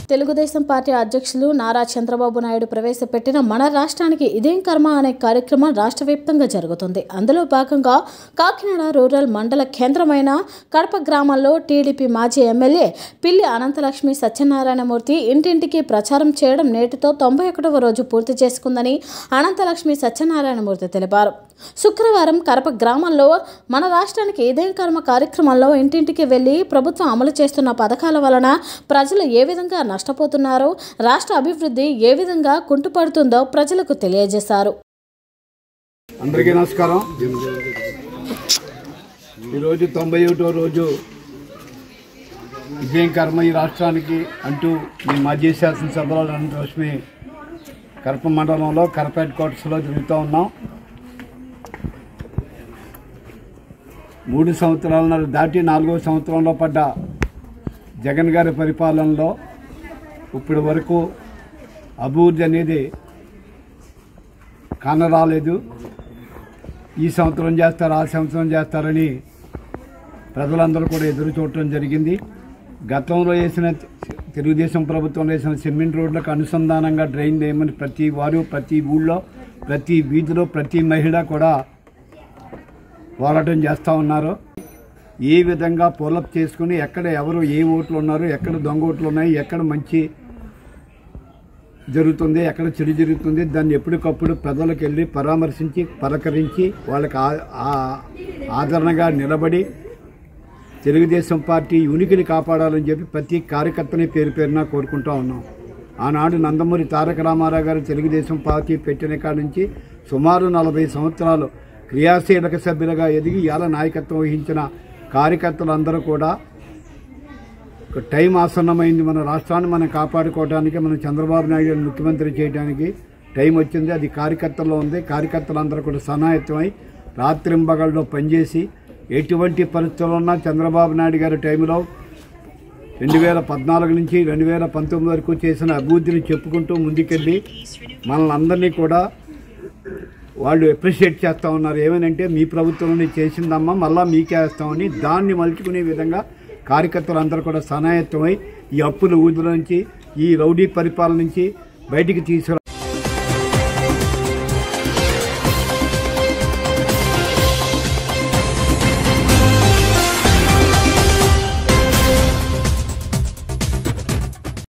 Telugu Desam party అధ్యక్షులు నారా చంద్రబాబు నాయుడు ప్రవేశపెట్టిన మన రాష్ట్రానికి ఇదేం కర్మ అనే కార్యక్రమం రాష్ట్ర వ్యాప్తంగా జరుగుతుంది అందులో భాగంగా కాకినాడ రూరల్ మండల కేంద్రమైన కడప గ్రామంలో టీడీపీ మాజీ ఎమ్మెల్యే పిల్లి అనంతలక్ష్మి సత్యనారాయణమూర్తి ఇంటింటికి ప్రచారం చేయడం నేటితో తొంభై ఒకటవ రోజు పూర్తి చేసుకుందని అనంతలక్ష్మి సత్యనారాయణమూర్తి తెలిపారు శుక్రవారం కడప గ్రామంలో మన రాష్ట్రానికి ఇదేం కర్మ కార్యక్రమంలో ఇంటింటికి వెళ్లి ప్రభుత్వం అమలు చేస్తున్న పథకాల వలన ప్రజలు ఏ విధంగా నష్టపోతున్నారో రాష్ట్ర అభివృద్ధి ఏ విధంగా కుంటుపడుతుందో ప్రజలకు తెలియజేశారు అందరికీ నమస్కారం ఈరోజు తొంభై ఒకటో రోజు విజయం కర్మ ఈ రాష్ట్రానికి అంటూ మీ మాజీ శాసనసభలో అనంతలక్ష్మి కడప మండలంలో కడప హెడ్ క్వార్టర్స్లో తిరుగుతూ ఉన్నాం మూడు సంవత్సరాలు దాటి నాలుగో సంవత్సరంలో పడ్డ జగన్ గారి పరిపాలనలో ఇప్పటి వరకు అభివృద్ధి అనేది కానరాలేదు ఈ సంవత్సరం చేస్తారు ఆ సంవత్సరం చేస్తారని ప్రజలందరూ కూడా ఎదురు చూడటం జరిగింది గతంలో వేసిన తెలుగుదేశం ప్రభుత్వం వేసిన సిమెంట్ రోడ్లకు అనుసంధానంగా డ్రైన్ వేయమని ప్రతి వారు ప్రతి ఊళ్ళో ప్రతి వీధిలో ప్రతి మహిళ కూడా పోరాటం చేస్తూ ఉన్నారు ఏ విధంగా పొలప్ చేసుకుని ఎక్కడ ఎవరు ఏ ఓట్లు ఉన్నారు ఎక్కడ దొంగ ఓట్లు ఉన్నాయి ఎక్కడ మంచి జరుగుతుంది ఎక్కడ చెడు జరుగుతుంది దాన్ని ఎప్పటికప్పుడు ప్రజలకు వెళ్ళి పరామర్శించి పలకరించి వాళ్ళకి ఆ- ఆ- ఆదరణగా నిలబడి తెలుగుదేశం పార్టీ ఉనికిని కాపాడాలని చెప్పి ప్రతి కార్యకర్తని పేరు పేరున కోరుకుంటా ఉన్నాం ఆనాడు నందమూరి తారక రామారావు గారు తెలుగుదేశం పార్టీ పెట్టిన కాడి నుంచి సుమారు నలభై సంవత్సరాలు క్రియాశీలక సభ్యులుగా ఎదిగి ఇలా నాయకత్వం వహించిన కార్యకర్తలందరూ కూడా ఒక టైం ఆసన్నమైంది మన రాష్ట్రాన్ని మనం కాపాడుకోవడానికి మనం చంద్రబాబు నాయుడు గారిని ముఖ్యమంత్రి చేయడానికి టైం వచ్చింది అది కార్యకర్తల్లో ఉంది కార్యకర్తలందరూ కూడా సన్నాహితమై రాత్రింబగళ్ళలో పనిచేసి ఎటువంటి పరిస్థితుల్లో ఉన్నా చంద్రబాబు నాయుడు గారి టైంలో రెండు వేల పద్నాలుగు నుంచి రెండు వేల పంతొమ్మిది వరకు చేసిన అభివృద్ధిని చెప్పుకుంటూ ముందుకెళ్ళి మనల్ని అందరినీ కూడా వాళ్ళు అప్రిషియేట్ చేస్తూ ఉన్నారు ఏమనంటే మీ ప్రభుత్వంలో చేసిందమ్మా మళ్ళా మీకే వేస్తామని దాన్ని మలుచుకునే విధంగా కార్యకర్తలందరూ కూడా సనాయత్తమై ఈ అప్పుల ఊదుల నుంచి ఈ రౌడీ పరిపాలన నుంచి బయటికి తీసుకురా